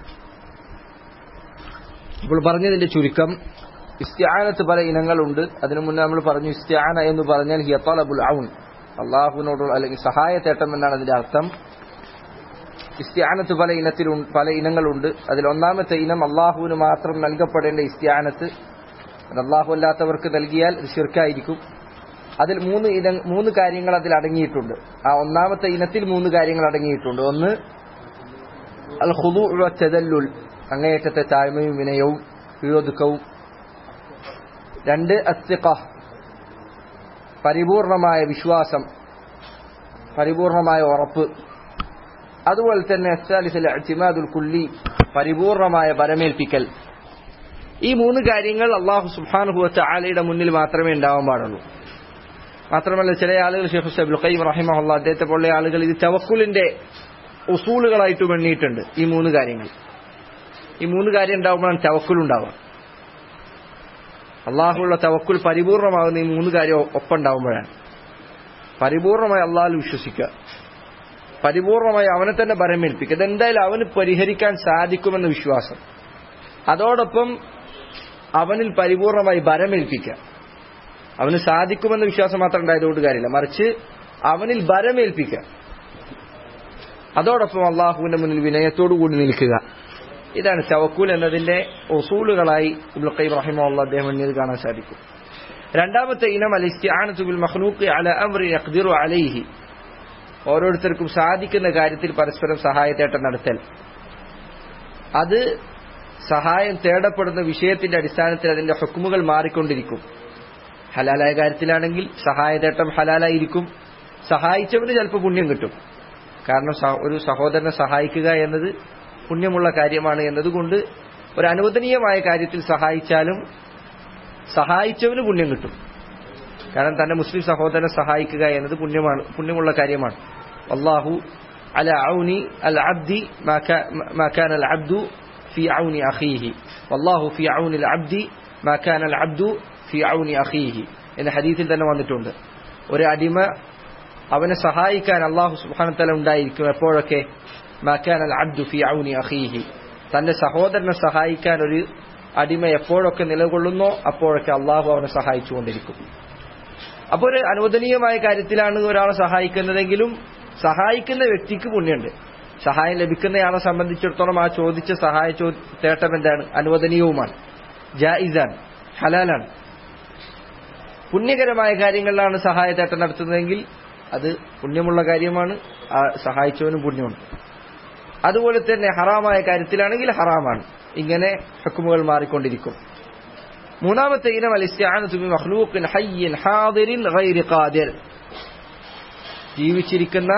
ഇപ്പോൾ പറഞ്ഞതിന്റെ ചുരുക്കം ഇസ്ത്യാനത്ത് പല ഇനങ്ങളുണ്ട് അതിനു മുന്നേ നമ്മൾ പറഞ്ഞു ഇസ്ത്യാന എന്ന് പറഞ്ഞാൽ ഹിയത്തലബുൽ ഔൺ അള്ളാഹുവിനോടുള്ള അല്ലെങ്കിൽ സഹായത്തേട്ടം എന്നാണ് അതിന്റെ അർത്ഥം ഇസ്ത്യാനത്ത് പല ഇനത്തിൽ പല ഇനങ്ങളുണ്ട് അതിൽ ഒന്നാമത്തെ ഇനം അള്ളാഹുവിന് മാത്രം നൽകപ്പെടേണ്ട ഇസ്ത്യാനത്ത് അത് അള്ളാഹു അല്ലാത്തവർക്ക് നൽകിയാൽ ഇത് ഷിർക്കായിരിക്കും അതിൽ മൂന്ന് ഇന മൂന്ന് കാര്യങ്ങൾ അതിൽ അടങ്ങിയിട്ടുണ്ട് ആ ഒന്നാമത്തെ ഇനത്തിൽ മൂന്ന് കാര്യങ്ങൾ അടങ്ങിയിട്ടുണ്ട് ഒന്ന് അൽ ഹുദു ചെതല്ലുൽ അങ്ങേയറ്റത്തെ താഴ്മയും വിനയവും കീഴൊതുക്കവും രണ്ട് അസ്തിഖ പരിപൂർണമായ വിശ്വാസം പരിപൂർണമായ ഉറപ്പ് അതുപോലെ തന്നെ അച്ചാലിസിൽ അറ്റിമാദുൽ കുല്ലി പരിപൂർണമായ ബലമേൽപ്പിക്കൽ ഈ മൂന്ന് കാര്യങ്ങൾ അള്ളാഹു സുബാനുഭവത്തെ ആലയുടെ മുന്നിൽ മാത്രമേ ഉണ്ടാവാൻ പാടുള്ളൂ മാത്രമല്ല ചില ആളുകൾ ഷെയ്ഖ് സബുൽ ഖൈം റഹിമഹുല്ല അദ്ദേഹത്തെ പോലുള്ള ആളുകൾ ഇത് തവക്കുലിന്റെ ഉസൂലുകളായിട്ട് എണ്ണിയിട്ടുണ്ട് ഈ മൂന്ന് കാര്യങ്ങൾ ഈ മൂന്ന് കാര്യം ഉണ്ടാവുമ്പോഴാണ് തവക്കുൽ ഉണ്ടാവുക അള്ളാഹുള്ള തവക്കുൽ പരിപൂർണമാകുന്ന ഈ മൂന്ന് കാര്യം ഒപ്പം ഉണ്ടാവുമ്പോഴാണ് പരിപൂർണമായി അള്ളാഹിൽ വിശ്വസിക്കുക പരിപൂർണമായി അവനെ തന്നെ ഭരമേൽപ്പിക്കുക ഇതെന്തായാലും അവന് പരിഹരിക്കാൻ സാധിക്കുമെന്ന വിശ്വാസം അതോടൊപ്പം അവനിൽ പരിപൂർണമായി ഭരമേൽപ്പിക്കുക അവന് സാധിക്കുമെന്ന വിശ്വാസം മാത്രം ഉണ്ടായതുകൊണ്ട് കാര്യമില്ല മറിച്ച് അവനിൽ ഭരമേൽപ്പിക്കുക അതോടൊപ്പം അള്ളാഹുവിന്റെ മുന്നിൽ വിനയത്തോടു കൂടി നിൽക്കുക ഇതാണ് തവക്കൂൽ എന്നതിന്റെ ഒസൂലുകളായി ഇബ്നു ഖയ്യിം റഹിമഹുള്ള അദ്ദേഹം മുന്നിൽ കാണാൻ സാധിക്കും രണ്ടാമത്തെ ഇനം അൽ ഇസ്തിആനത്തു ബിൽ മഖ്ലൂഖി അല അംറി യഖ്ദിറു അലൈഹി ഓരോരുത്തർക്കും സാധിക്കുന്ന കാര്യത്തിൽ പരസ്പരം സഹായത്തേട്ടം നടത്തൽ അത് സഹായം തേടപ്പെടുന്ന വിഷയത്തിന്റെ അടിസ്ഥാനത്തിൽ അതിന്റെ ഹുക്കുമുകൾ മാറിക്കൊണ്ടിരിക്കും ഹലാലായ കാര്യത്തിലാണെങ്കിൽ സഹായതേട്ടം ഹലാലായിരിക്കും സഹായിച്ചവന് ചിലപ്പോൾ പുണ്യം കിട്ടും കാരണം ഒരു സഹോദരനെ സഹായിക്കുക എന്നത് പുണ്യമുള്ള കാര്യമാണ് എന്നതുകൊണ്ട് ഒരു അനുവദനീയമായ കാര്യത്തിൽ സഹായിച്ചാലും സഹായിച്ചവന് പുണ്യം കിട്ടും കാരണം തന്റെ മുസ്ലിം സഹോദരനെ സഹായിക്കുക എന്നത് പുണ്യമാണ് പുണ്യമുള്ള കാര്യമാണ് അള്ളാഹു അല ഔനി അൽ അബ്ദി മാക്കാൻ അൽ അബ്ദു ഫി ഔനി അഖീഹി അള്ളാഹു ഫി ഔനി അൽ അബ്ദി മാക്കാൻ അൽ അബ്ദു ഫി ഔനി അഖീഹി എന്ന ഹദീസിൽ തന്നെ വന്നിട്ടുണ്ട് ഒരു അടിമ അവനെ സഹായിക്കാൻ അള്ളാഹു സുബാനത്തല ഉണ്ടായിരിക്കും എപ്പോഴൊക്കെ മാക്കാൻ അൽ അബ്ദു ഫി ഔനി അഖീഹി തന്റെ സഹോദരനെ സഹായിക്കാൻ ഒരു അടിമ എപ്പോഴൊക്കെ നിലകൊള്ളുന്നോ അപ്പോഴൊക്കെ അള്ളാഹു അവനെ സഹായിച്ചുകൊണ്ടിരിക്കും അപ്പോൾ ഒരു അനുവദനീയമായ കാര്യത്തിലാണ് ഒരാളെ സഹായിക്കുന്നതെങ്കിലും സഹായിക്കുന്ന വ്യക്തിക്ക് പുണ്യമുണ്ട് സഹായം ലഭിക്കുന്നയാളെ സംബന്ധിച്ചിടത്തോളം ആ ചോദിച്ച സഹായ തേട്ടം എന്താണ് അനുവദനീയവുമാണ് ജായിസാണ് ഹലാലാണ് പുണ്യകരമായ കാര്യങ്ങളിലാണ് സഹായത്തേട്ടം നടത്തുന്നതെങ്കിൽ അത് പുണ്യമുള്ള കാര്യമാണ് ആ സഹായിച്ചവനും പുണ്യമുണ്ട് അതുപോലെ തന്നെ ഹറാമായ കാര്യത്തിലാണെങ്കിൽ ഹറാമാണ് ഇങ്ങനെ ഹക്കുമുകൾ മാറിക്കൊണ്ടിരിക്കും മൂന്നാമത്തെ ഇനം അലിസ്യാനത്തുബി മഖ്ലൂഖിൻ ഹയ്യിൻ ഹാദിറിൻ ഗൈരി ഖാദിർ ജീവിച്ചിരിക്കുന്ന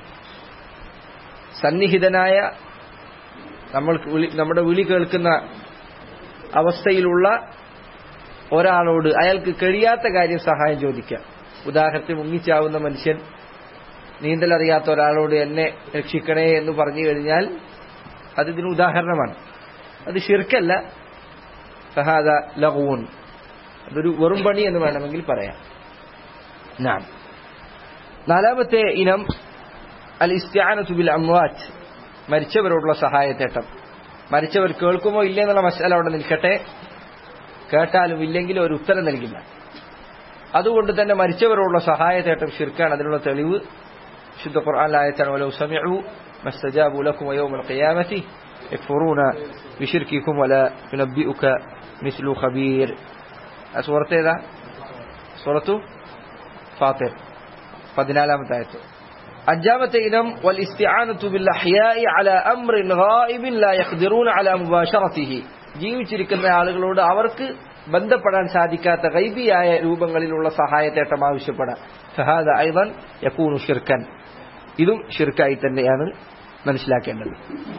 സന്നിഹിതനായ നമ്മൾ നമ്മുടെ വിളി കേൾക്കുന്ന അവസ്ഥയിലുള്ള ഒരാളോട് അയാൾക്ക് കഴിയാത്ത കാര്യം സഹായം ചോദിക്കാം ഉദാഹരണത്തിന് മുങ്ങിച്ചാവുന്ന മനുഷ്യൻ നീന്തലറിയാത്ത ഒരാളോട് എന്നെ രക്ഷിക്കണേ എന്ന് പറഞ്ഞു കഴിഞ്ഞാൽ അത് ഇതിന് ഉദാഹരണമാണ് അത് ഷിർക്കല്ല ഫഹാദ ലഹൂൻ അതൊരു വെറും പണി എന്ന് വേണമെങ്കിൽ പറയാം നാം നാലാമത്തെ ഇനം അൽ ഇസ്ത്യാനത്തു ബിൽ അംവാറ്റ് മരിച്ചവരോടുള്ള സഹായത്തേട്ടം മരിച്ചവർ കേൾക്കുമോ ഇല്ലേ എന്നുള്ള മസാല അവിടെ നിൽക്കട്ടെ കേട്ടാലും ഇല്ലെങ്കിലും ഒരു ഉത്തരം നൽകില്ല അതുകൊണ്ട് തന്നെ മരിച്ചവരോടുള്ള സഹായത്തേട്ടം ഷിർക്കാണ് അതിനുള്ള തെളിവ് ശുദ്ധ ഖുർആാനായത്താണ് വലൗ സമിഉ മസ്തജാബു ലക്കും വയൗമൽ ഖിയാമത്തി യക്ഫുറൂന ബിശിർക്കിക്കും വല യുനബ്ബിഉക മിസ്ലു ഖബീർ ആ സൂറത്ത് ഏതാ സൂറത്തു ഫാത്തിർ പതിനാലാമത്തെ ആയത്ത് അഞ്ചാമത്തെ ഇനം വൽ ഇസ്തിആനത്തു ബിൽ അഹ്യാഇ അലാ അംറിൻ ഗായിബിൻ ലാ യഖ്ദിറൂന അലാ മുബാശറതിഹി ജീവിച്ചിരിക്കുന്ന ആളുകളോട് അവർക്ക് ബന്ധപ്പെടാൻ സാധിക്കാത്ത ഗൈബിയായ രൂപങ്ങളിലുള്ള സഹായത്തേട്ടം ആവശ്യപ്പെടാം ഫഹാദ ഐവൻ യക്കൂനു ഷിർക്കൻ ഇതും ഷിർക്കായി തന്നെയാണ് മനസ്സിലാക്കേണ്ടത്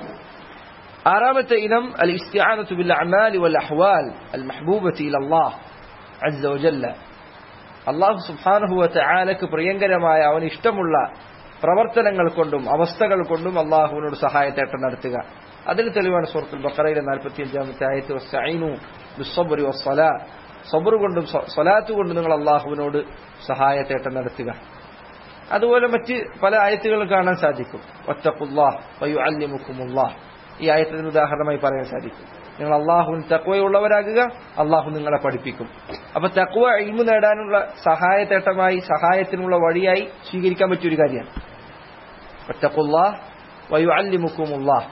ആറാമത്തെ ഇനം അൽ ഇസ്തിആനത്തു ബിൽ അമാലി വൽ അഹ്വാൽ അൽ മഹ്ബൂബത്തി ഇല അല്ലാഹ് അസ്സ വജല്ല അള്ളാഹു സുബ്ഹാനഹു വതആലക്ക് പ്രിയങ്കരമായ അവന് ഇഷ്ടമുള്ള പ്രവർത്തനങ്ങൾ കൊണ്ടും അവസ്ഥകൾ കൊണ്ടും അള്ളാഹുവിനോട് സഹായത്തേട്ടം നടത്തുക അതിന് തെളിവാണ് സൂറത്തുൽ ബഖറയിലെ നാൽപ്പത്തിയഞ്ചാമത്തെ ആയത്ത് വസ്തഈനു ബിസ്സബ്രി വസ്സലാ സബർ കൊണ്ടും സ്വലാത്ത് കൊണ്ടും നിങ്ങൾ അള്ളാഹുവിനോട് സഹായത്തേട്ടം നടത്തുക അതുപോലെ മറ്റ് പല ആയത്തുകളും കാണാൻ സാധിക്കും ഒറ്റക്കുല്ലാഹ് വയു അല്യമുക്കുമുല്ലാഹ് ഈ ആയത്തിന് ഉദാഹരണമായി പറയാൻ സാധിക്കും നിങ്ങൾ അള്ളാഹുവിന് തക്വയുള്ളവരാകുക അള്ളാഹു നിങ്ങളെ പഠിപ്പിക്കും അപ്പൊ തക്വ ഇൽമു നേടാനുള്ള സഹായത്തേട്ടമായി സഹായത്തിനുള്ള വഴിയായി സ്വീകരിക്കാൻ പറ്റിയൊരു കാര്യമാണ് ഒറ്റക്കുല്ലാഹ് വയു അല്യമുക്കുമുല്ലാഹ്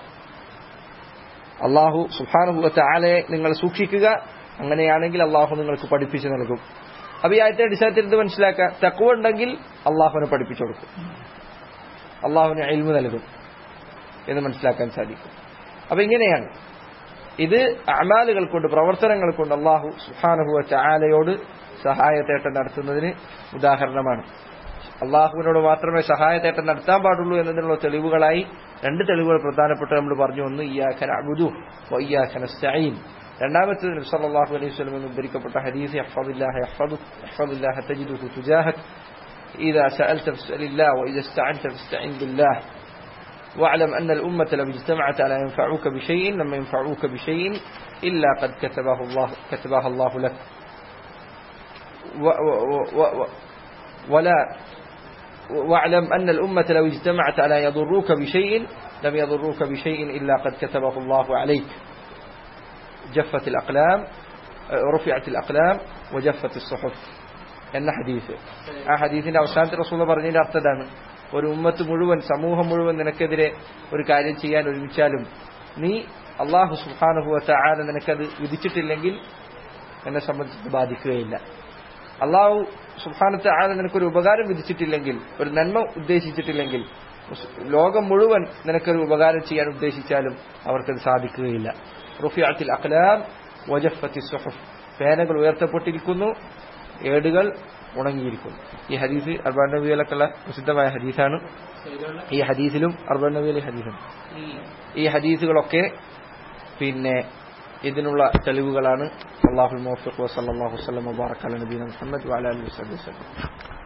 അള്ളാഹു സുഹാനുഭവത്തെ ആലയെ നിങ്ങൾ സൂക്ഷിക്കുക അങ്ങനെയാണെങ്കിൽ അള്ളാഹു നിങ്ങൾക്ക് പഠിപ്പിച്ചു നൽകും അപ്പൊ ഈ ആയത്തെ അടിസ്ഥാനത്തിൽ ഇത് മനസ്സിലാക്കാം തക്കുവ ഉണ്ടെങ്കിൽ അള്ളാഹുവിനെ പഠിപ്പിച്ചു കൊടുക്കും അള്ളാഹുവിന് എൽമു നൽകും എന്ന് മനസ്സിലാക്കാൻ സാധിക്കും അപ്പൊ ഇങ്ങനെയാണ് ഇത് അമാലുകൾ കൊണ്ട് പ്രവർത്തനങ്ങൾ കൊണ്ട് അള്ളാഹു സുഹാനുഭവ ചാലയോട് സഹായത്തേട്ടം നടത്തുന്നതിന് ഉദാഹരണമാണ് അള്ളാഹുവിനോട് മാത്രമേ സഹായത്തേട്ടം നടത്താൻ പാടുള്ളൂ എന്നതിനുള്ള തെളിവുകളായി രണ്ട് തെളിവുകൾ പ്രധാനപ്പെട്ട നമ്മൾ പറഞ്ഞു ഒന്ന് ഇയാഖൻ അബുദു വയ്യാഖൻ അസ്തഈൻ രണ്ടാമത്തേത് നബി സല്ലല്ലാഹു അലൈഹി വസല്ലം എന്ന് ഉദ്ധരിക്കപ്പെട്ട ഹദീസ് യഹ്ഫദില്ലാഹ യഹ്ഫദു യഹ്ഫദില്ലാഹ തജിദുഹു തുജാഹക് إذا سألت فاسأل الله وإذا استعنت فاستعن بالله واعلم أن الأمة لو اجتمعت على ينفعوك بشيء لما ينفعوك بشيء إلا قد كتبه الله كتبها الله لك و و و و ولا واعلم أن الأمة لو اجتمعت على يضروك بشيء لم يضروك بشيء إلا قد كتبه الله عليك جفت الأقلام رفعت الأقلام وجفت الصحف എന്ന ഹദീസ് ആ ഹദീസിന്റെ അവസാനത്തെ റസൂൽ പറഞ്ഞതിന്റെ അർത്ഥം ഇതാണ് ഒരു ഉമ്മത്ത് മുഴുവൻ സമൂഹം മുഴുവൻ നിനക്കെതിരെ ഒരു കാര്യം ചെയ്യാൻ ഒരുമിച്ചാലും നീ അള്ളാഹു സുഹാനുഭവത്തെ ആന നിനക്കത് വിധിച്ചിട്ടില്ലെങ്കിൽ എന്നെ സംബന്ധിച്ച് ബാധിക്കുകയില്ല അള്ളാഹു സുഹാനത്തെ ആന നിനക്കൊരു ഉപകാരം വിധിച്ചിട്ടില്ലെങ്കിൽ ഒരു നന്മ ഉദ്ദേശിച്ചിട്ടില്ലെങ്കിൽ ലോകം മുഴുവൻ നിനക്കൊരു ഉപകാരം ചെയ്യാൻ ഉദ്ദേശിച്ചാലും അവർക്കത് സാധിക്കുകയില്ല റുഫിയാത്തിൽ അഖ്ലാം വജഫത്തി സുഹഫ് പേനകൾ ഉയർത്തപ്പെട്ടിരിക്കുന്നു ഏടുകൾ ഉണങ്ങിയിരിക്കുന്നു ഈ ഹദീസ് അർബാൻ നബിയിലൊക്കെയുള്ള പ്രസിദ്ധമായ ഹദീസാണ് ഈ ഹദീസിലും അർബാൻ നബിയിലെ ഹദീസും ഈ ഹദീസുകളൊക്കെ പിന്നെ ഇതിനുള്ള തെളിവുകളാണ് അള്ളാഹുൽ മോഫിഖ് വസല്ലാഹു വസ്ലം മുബാറക് അല നബീന മുഹമ്മദ് വാലാലി വസ്ലം